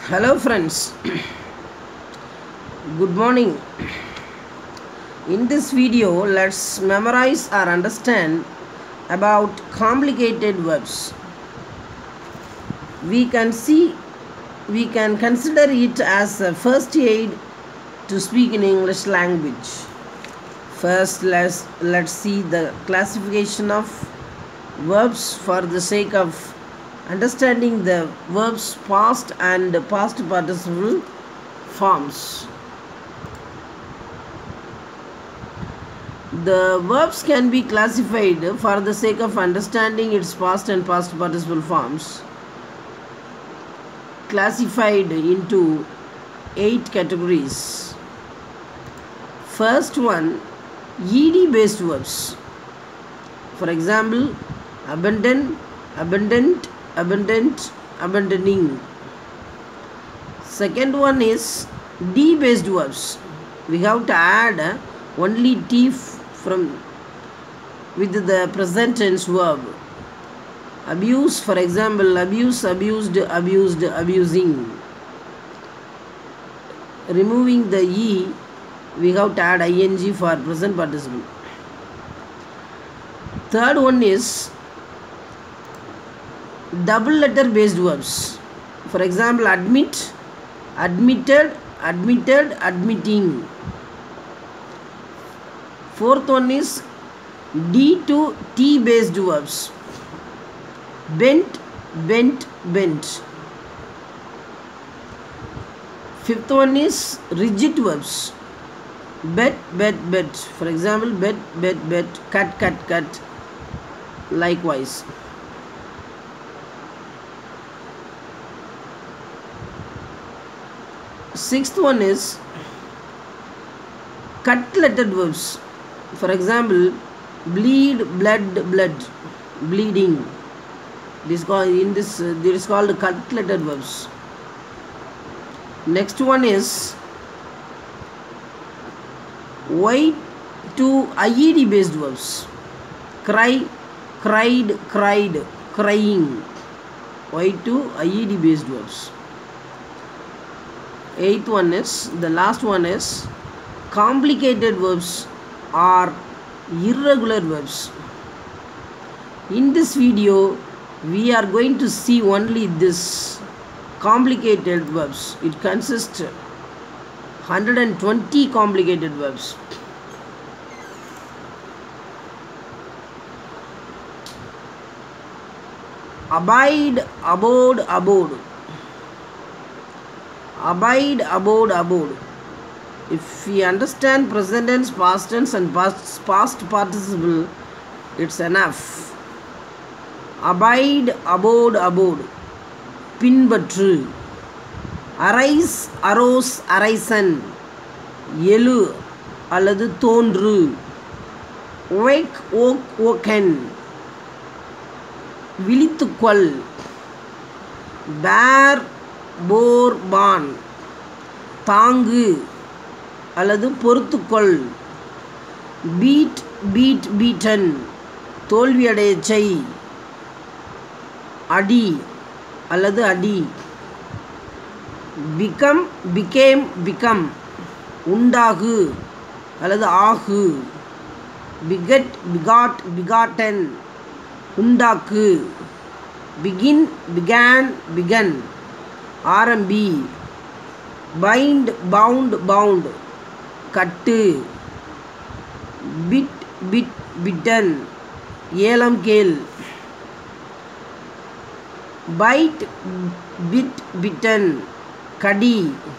Hello, friends. Good morning. In this video, let's memorize or understand about complicated verbs. We can see, we can consider it as a first aid to speak in English language. First, let's let's see the classification of verbs for the sake of understanding the verbs past and past participle forms. The verbs can be classified for the sake of understanding its past and past participle forms. Classified into eight categories. First one, ED based verbs. For example, abandon, abundant, abundant, abandoning. Second one is D based verbs. We have to add only T from with the present tense verb. Abuse, for example, abuse, abused, abused, abusing. Removing the E, we have to add ing for present participle. Third one is double letter based verbs. For example, admit, admitted, admitted, admitting. Fourth one is D to T based verbs. Bent, bent, bent. Fifth one is rigid verbs. Bet, bet, bet. For example, bet, bet, bet, cut, cut, cut. Likewise. Sixth one is cut lettered verbs. For example, bleed, blood, blood, bleeding. This called in this uh, this is called cut lettered verbs. Next one is Y to IED based verbs. Cry, cried, cried, crying. Y to IED based verbs. Eighth one is the last one is complicated verbs or irregular verbs. In this video, we are going to see only this complicated verbs. It consists 120 complicated verbs. Abide, abode, abode. Abide, abode, abode. If we understand present tense, past tense, and past, past participle, it's enough. Abide, abode, abode. பின்பற்று arise arose arisen எழு அல்லது தோன்று quake okay ஓக்கன் விழித்துக்கொள் பேர் போர் borne தாங்கு அல்லது பொறுத்துக்கொள் beat beat beaten தோல்வியடைய செய் அடி அல்லது அடி பிகம் பிகேம் பிகம் உண்டாகு அல்லது ஆகு பிகட் பிகாட் பிகாட்டன் உண்டாக்கு பிகின் பிகான் பிகன் ஆரம்பி பைண்ட் பவுண்ட் பவுண்ட் கட்டு பிட் பிட் பிட்டன் ஏலம் கேள் பைட் பிட் பிட்டன் கடி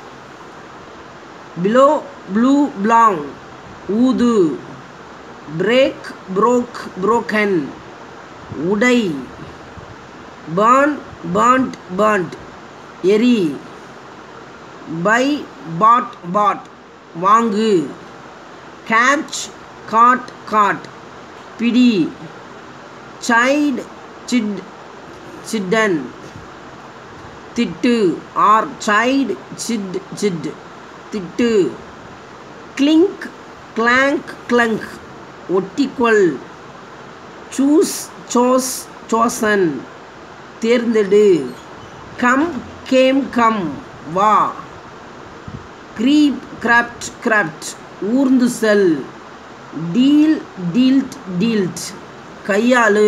பிலோ ப்ளூ பிளாங் ஊது பிரேக் புரோக் புரோக்கன் உடை பேர்ன் பேர்ன்ட் பேர்ன்ட் எரி பை பாட் பாட் வாங்கு கேட்ச் காட் காட் பிடி சைல்ட் சிட் சிட்டன் திட்டு ஆர் சைல்ட் சிட் சிட் திட்டு கிளிங்க் கிளாங்க் கிளங்க் ஒட்டிக்கொள் சூஸ் சோஸ் சோசன் தேர்ந்தெடு கம் கேம் கம் வா க்ரீப் கிராப்ட் கிராப்ட் ஊர்ந்து செல் டீல் டீல்ட் டீல்ட் கையாளு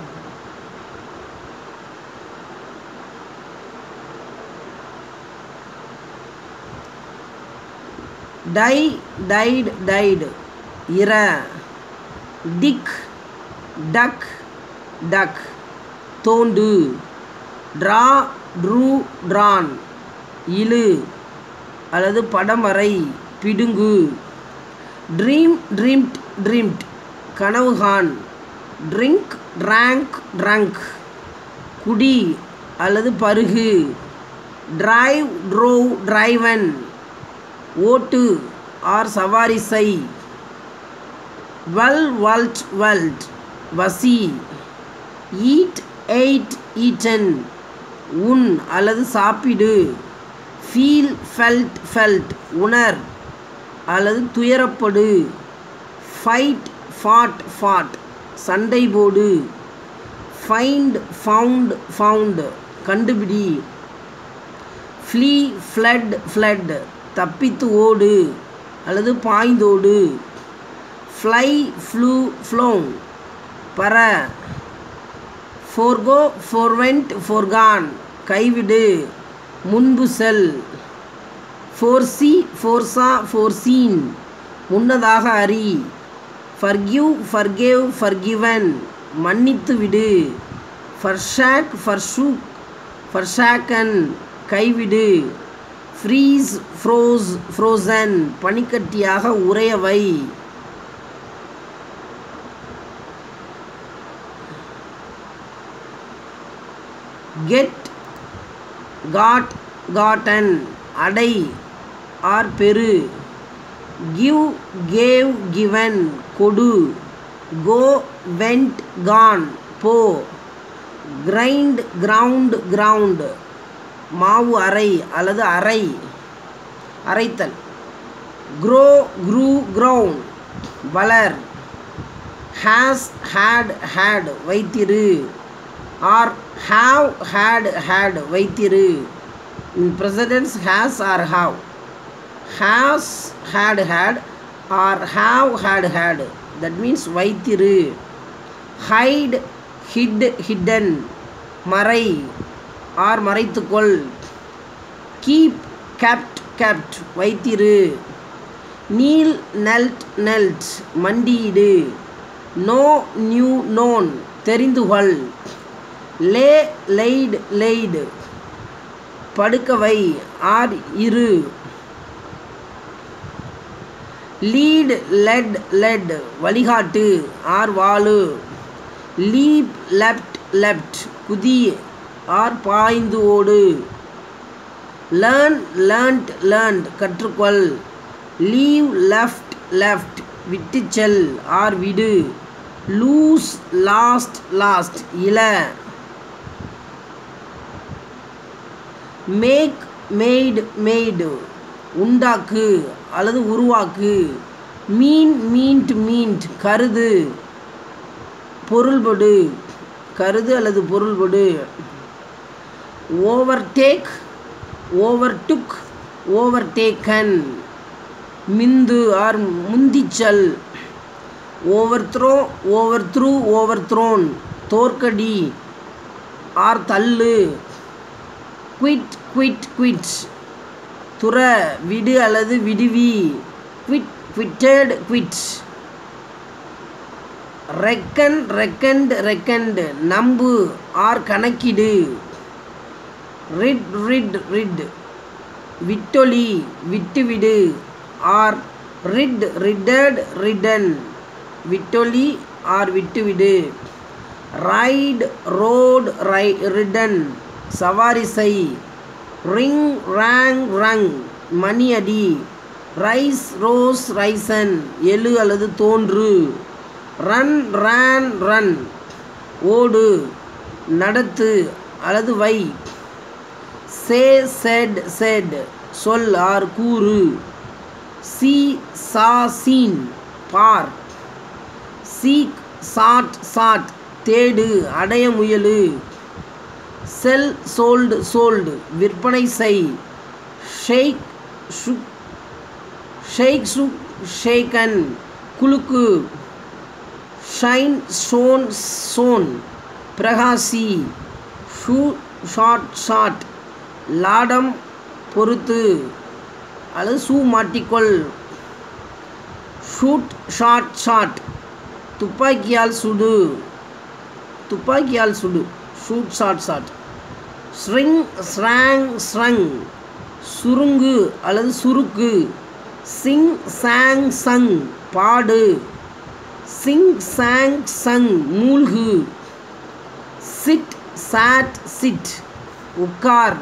டை டைட் டைடு இர டிக் டக் டக் தோண்டு ட்ரா ட்ரூ ட்ரான் இழு அல்லது படம் வரை பிடுங்கு ட்ரீம் ட்ரீம்ட் ட்ரீம்ட் கனவுகான் ட்ரிங்க் ட்ராங்க் ட்ரங்க் குடி அல்லது பருகு டிரைவ் ட்ரோவ் டிரைவன் ஓட்டு ஆர் சவாரி செய் வெல் வல்ட் வெல்ட் வசி ஈட் எயிட் ஈட்டன் உன் அல்லது சாப்பிடு ஃபீல் ஃபெல்ட் ஃபெல்ட் உணர் அல்லது துயரப்படு ஃபைட் ஃபாட் ஃபாட் சண்டை போடு ஃபைண்ட் ஃபவுண்ட் ஃபவுண்ட் கண்டுபிடி ஃப்ளீ ஃப்ளட் ஃப்ளட் தப்பித்து ஓடு அல்லது பாய்ந்தோடு ஃப்ளை ஃப்ளூ ஃப்ளோங் பற ஃபோர்கோ ஃபோர்வெண்ட் ஃபோர்கான் கைவிடு முன்பு செல் ஃபோர்சி ஃபோர்ஸா ஃபோர்சீன் முன்னதாக அறி ஃபர்கிவ் ஃபர்கேவ் ஃபர்கிவன் மன்னித்து விடு ஃபர்ஷாக் ஃபர்ஷூக் ஃபர்ஷாக்கன் கைவிடு ஃப்ரீஸ் ஃப்ரோஸ் ஃப்ரோசன் பனிக்கட்டியாக உறையவை கெட் காட் காட்டன் அடை ஆர் பெரு கிவ் கேவ் கிவன் கொடு கோ வெண்ட் கான் போ கிரைண்ட் கிரவுண்ட் கிரவுண்ட் மாவு அரை அல்லது அரை அரைத்தல் க்ரோ க்ரூ க்ரௌண்ட் வளர் ஹேஸ் ஹேட் ஹேட் வைத்திரு ஆர் ஹாவ் ஹேட் ஹேட் வைத்திரு in precedence has or have has had had or have had had that means வைத்திரு ஹைட் ஹிட் ஹிடன் மறை ஆர் மறைத்துக்கொள் கீப் கேப்ட் கேப்ட் வைத்திரு kneel knelt knelt மண்டியிடு know knew known தெரிந்துகொள் lay laid laid படுக்கவை or இரு lead led led வழிகாட்டு or வாழு லீப் லெப்ட் லெப்ட் குதி ஆர் பாய்ந்து ஓடு லேர்ன் லேர்ன்ட் லேர்ன்ட் கற்றுக்கொள் லீவ் லெஃப்ட் லெஃப்ட் விட்டு செல் ஆர் விடு லூஸ் லாஸ்ட் லாஸ்ட் இல மேக் மேய்டு மேய்டு உண்டாக்கு அல்லது உருவாக்கு மீன் மீன்ட் மீன்ட் கருது பொருள்படு கருது அல்லது பொருள்படு ஓவர்டேக் ஓவர்டுக் ஓவர்டேக்கன் மிந்து ஆர் முந்திச்சல் overthrow overthrew overthrown தோற்கடி ஆர் தள்ளு குவிட் குவிட் குவிட் துற விடு அல்லது விடுவி quit quitted quit reckon reckoned reckoned நம்பு ஆர் கணக்கிடு ரிட் ரிட் ரிட் விட்டொலி விட்டுவிடு or rid ridded ridden விட்டொலி R விட்டுவிடு ரைட் ரோட் ரை ரிடன் சவாரி செய் ரிங் ரேங் ரங் மணி அடி ரைஸ் ரோஸ் ரைசன் எழு அல்லது தோன்று ரன் ரேன் ரன் ஓடு நடத்து அல்லது வை சே செட் செட் சொல் ஆர் கூறு சி சா சீன் பார் சீக் சாட் சாட் தேடு அடைய முயலு செல் சோல்டு சோல்டு விற்பனை செய் shake shook shake shook shaken குலுக்கு ஷைன் ஷோன் சோன் பிரகாசி ஷூ ஷாட் ஷாட் லாடம் பொறுத்து அல்லது ஷூ மாட்டிக்கொள் ஷூட் ஷாட் ஷாட் துப்பாக்கியால் சுடு துப்பாக்கியால் சுடு shoot shot shot shrink shrank shrunk சுருங்கு அல்லது சுருக்கு சிங் சாங் சங் பாடு சிங் சாங் சங் மூழ்கு சிட் சாட் சிட் உட்கார்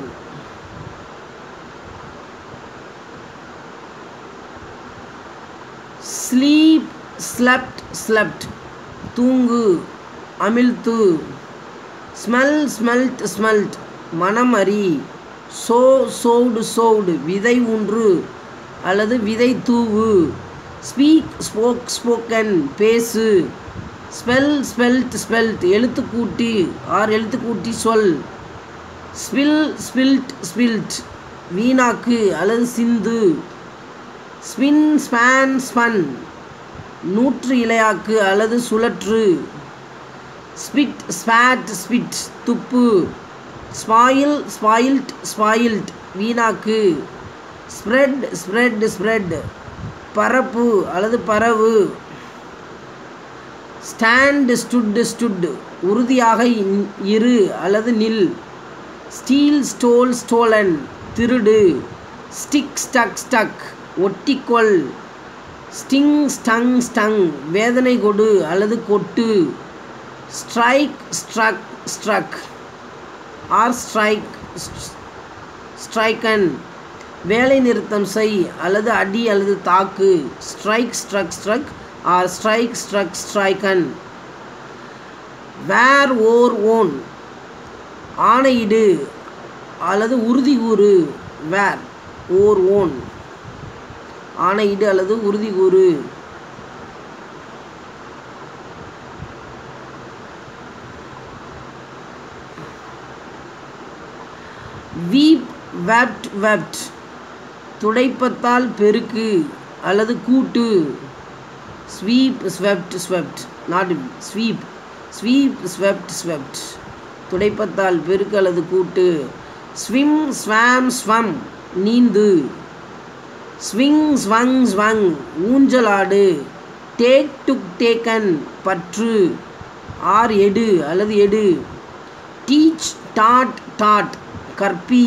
ஸ்லீப் ஸ்லப்ட் ஸ்லப்ட் தூங்கு அமிழ்த்து ஸ்மெல் ஸ்மெல்ட் ஸ்மெல்ட் மனம் அறி சோ சோடு சோடு விதை ஊன்று அல்லது விதை தூவு ஸ்பீக் ஸ்போக் ஸ்போக்கன் பேசு ஸ்பெல் ஸ்பெல்ட் ஸ்பெல்ட் எழுத்து கூட்டி ஆர் எழுத்து கூட்டி சொல் ஸ்பில் ஸ்பில்ட் ஸ்பில்ட் வீணாக்கு அல்லது சிந்து ஸ்பின் ஸ்பேன் ஸ்பன் நூற்று இலையாக்கு அல்லது சுழற்று ஸ்பிட் ஸ்பாட் ஸ்பிட் துப்பு ஸ்பாயில் ஸ்பாயில்ட் ஸ்பாயில்ட் வீணாக்கு ஸ்ப்ரெட் ஸ்ப்ரெட் ஸ்ப்ரெட் பரப்பு அல்லது பரவு ஸ்டாண்ட் ஸ்டுட் ஸ்டுட் உறுதியாக இன்- இரு அல்லது நில் ஸ்டீல் ஸ்டோல் ஸ்டோலன் திருடு ஸ்டிக் ஸ்டக் ஸ்டக் ஒட்டிக்கொள் ஸ்டிங் ஸ்டங் ஸ்டங் வேதனை கொடு அல்லது கொட்டு strike struck struck or strike stricken வேலை நிறுத்தம் செய் அல்லது அடி அல்லது தாக்கு strike struck struck or strike struck stricken wear wore worn ஆணையிடு அல்லது உறுதி கூறு வேர் ஓர் ஓன் ஆணையிடு அல்லது உறுதி கூறு வீப் வெப்ட் வெப்ட் துடைப்பத்தால் பெருக்கு அல்லது கூட்டு sweep swept swept not sweep sweep swept swept துடைப்பத்தால் பெருக்கு அல்லது கூட்டு ஸ்விம் ஸ்வாம் ஸ்வம் நீந்து ஸ்விங் ஸ்வங் ஸ்வங் ஊஞ்சலாடு டேக் டுக் டேக்கன் பற்று ஆர் எடு அல்லது எடு டீச் டாட் டாட் கற்பி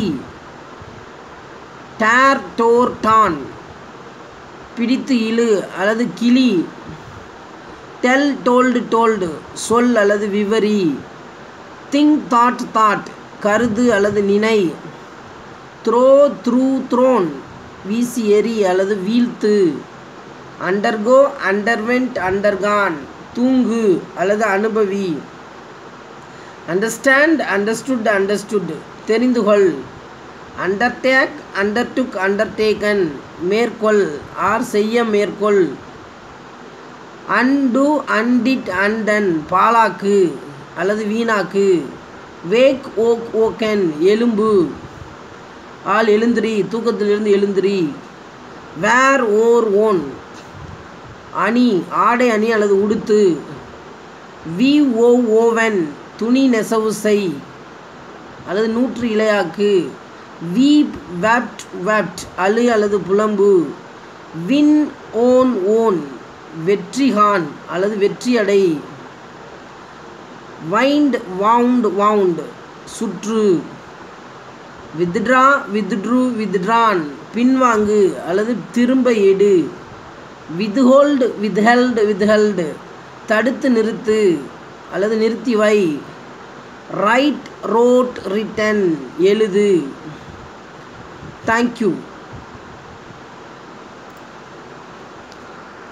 டேர் டோர் டான் பிடித்து இழு அல்லது கிளி டெல் டோல்டு டோல்டு சொல் அல்லது விவரி திங்க் தாட் தாட் கருது அல்லது நினை த்ரோ த்ரூ த்ரோன் வீசி எறி அல்லது வீழ்த்து அண்டர்கோ அண்டர்வெண்ட் அண்டர்கான் தூங்கு அல்லது அனுபவி அண்டர்ஸ்டாண்ட் அண்டர்ஸ்டுட் அண்டர்ஸ்டுட் தெரிந்து கொள் அண்டர்டேக் அண்டர்டுக் அண்டர்டேக்கன் மேற்கொள் ஆர் செய்ய மேற்கொள் அன்டு அன்டிட் அண்டன் பாலாக்கு அல்லது வீணாக்கு வேக் ஓக் ஓக்கன் எலும்பு ஆள் எழுந்திரி தூக்கத்திலிருந்து எழுந்திரி வேர் ஓர் ஓன் அணி ஆடை அணி அல்லது உடுத்து வி ஓ ஓவன் துணி நெசவு செய் அல்லது நூற்று இலையாக்கு வீப் வெப்ட் வெப்ட் அழு அல்லது புலம்பு வின் ஓன் ஓன் வெற்றிகான் அல்லது வெற்றியடை வைண்ட் வவுண்ட் வவுண்ட் சுற்று வித்ட்ரா வித்ட்ரு வித்ட்ரான் பின்வாங்கு அல்லது திரும்ப எடு வித்ஹோல்டு வித்ஹெல்டு வித்ஹெல்டு தடுத்து நிறுத்து அல்லது நிறுத்தி வை ரைட் ரோட் ரிட்டன் எழுது தேங்க்யூ